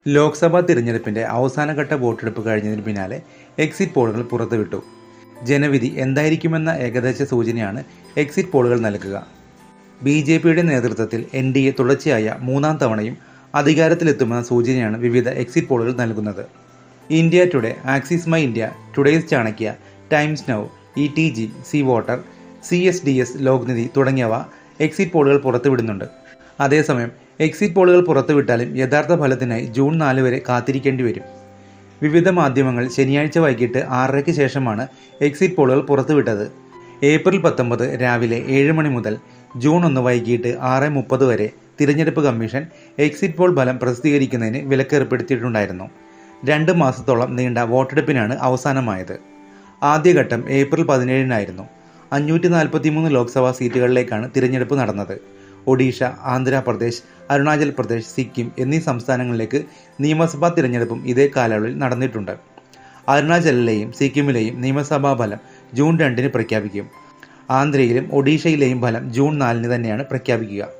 ലോക്സഭാ തിരഞ്ഞെടുപ്പിന്റെ അവസാനഘട്ട വോട്ടെടുപ്പ് കഴിഞ്ഞതിന് പിന്നാലെ എക്സിറ്റ് പോളുകൾ പുറത്തുവിട്ടു ജനവിധി എന്തായിരിക്കുമെന്ന ഏകദേശ സൂചനയാണ് എക്സിറ്റ് പോളുകൾ നൽകുക ബി ജെ പിയുടെ നേതൃത്വത്തിൽ എൻ ഡി എ തുടർച്ചയായ മൂന്നാം തവണയും അധികാരത്തിലെത്തുമെന്ന സൂചനയാണ് വിവിധ എക്സിറ്റ് പോളുകൾ നൽകുന്നത് India Today Axis My India Today's Chanakya Times Now E T G C Voter C S D S Lokniti തുടങ്ങിയവ എക്സിറ്റ് പോളുകൾ പുറത്തുവിടുന്നുണ്ട് അതേസമയം എക്സിറ്റ് പോളുകൾ പുറത്തുവിട്ടാലും യഥാർത്ഥ ഫലത്തിനായി ജൂൺ നാല് വരെ കാത്തിരിക്കേണ്ടി വരും വിവിധ മാധ്യമങ്ങൾ ശനിയാഴ്ച വൈകിട്ട് ആറരയ്ക്ക് ശേഷമാണ് എക്സിറ്റ് പോളുകൾ പുറത്തുവിട്ടത് ഏപ്രിൽ പത്തൊമ്പത് രാവിലെ ഏഴ് മണി മുതൽ ജൂൺ ഒന്ന് വൈകിട്ട് ആറ് മുപ്പത് വരെ തിരഞ്ഞെടുപ്പ് കമ്മീഷൻ എക്സിറ്റ് പോൾ ഫലം പ്രസിദ്ധീകരിക്കുന്നതിന് വിലക്കേർപ്പെടുത്തിയിട്ടുണ്ടായിരുന്നു രണ്ട് മാസത്തോളം നീണ്ട വോട്ടെടുപ്പിനാണ് അവസാനമായത് ആദ്യഘട്ടം ഏപ്രിൽ പതിനേഴിനായിരുന്നു അഞ്ഞൂറ്റി നാൽപ്പത്തി മൂന്ന് ലോക്സഭാ സീറ്റുകളിലേക്കാണ് തിരഞ്ഞെടുപ്പ് നടന്നത് ഒഡീഷ ആന്ധ്രാപ്രദേശ് അരുണാചൽ പ്രദേശ് സിക്കിം എന്നീ സംസ്ഥാനങ്ങളിലേക്ക് നിയമസഭാ തിരഞ്ഞെടുപ്പും ഇതേ കാലയളവിൽ നടന്നിട്ടുണ്ട് അരുണാചലിലെയും സിക്കിമിലെയും നിയമസഭാ ഫലം ജൂൺ രണ്ടിന് പ്രഖ്യാപിക്കും ആന്ധ്രയിലും ഒഡീഷയിലെയും ഫലം ജൂൺ നാലിന് തന്നെയാണ് പ്രഖ്യാപിക്കുക